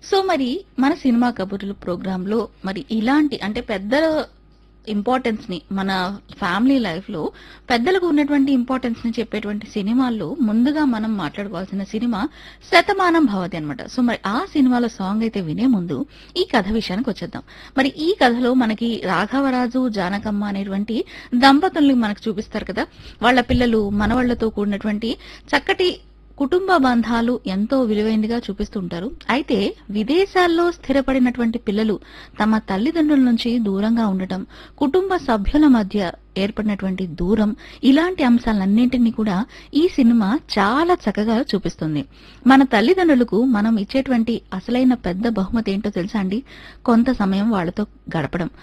so మరి మన cinema కబుర్లు ప్రోగ్రామ్ లో మరి ఇలాంటి అంటే పెద్దల ఇంపార్టెన్స్ ని మన ఫ్యామిలీ లైఫ్ లో పెద్దలకు ఉన్నటువంటి ఇంపార్టెన్స్ ని చెప్పేటువంటి సినిమాల్లో ముందుగా మనం మాట్లాడుకోవాల్సిన సినిమా శతమానం భవతి అన్నమాట సో మరి ఆ సినిమాలో సాంగ్ అయితే వినే ముందు ఈ కథ విషయానికి వచ్చేద్దాం మరి ఈ కథలో మనకి రాఘవరాజు జానకమ్మ అనేటువంటి దంపతుల్ని మనకు చూపిస్తారు కదా వాళ్ళ పిల్లలు మనవాళ్లతో కూడినటువంటి చక్కటి కుటుంబ బంధాలు ఎంతో విలువైనదిగా చూపిస్తుంటారు అయితే విదేశాల్లో స్థిరపడినటువంటి పిల్లలు తమ తల్లిదండ్రుల నుంచి దూరంగా ఉండటం కుటుంబ సభ్యుల మధ్య ఏర్పడినటువంటి దూరం ఇలాంటి అంశాలన్నింటినీ కూడా ఈ సినిమా చాలా చక్కగా చూపిస్తుంది మన తల్లిదండ్రులకు మనం ఇచ్చేటువంటి అసలైన పెద్ద బహుమతి ఏంటో తెలుసా అండి కొంత సమయం వాళ్ళతో గడపడం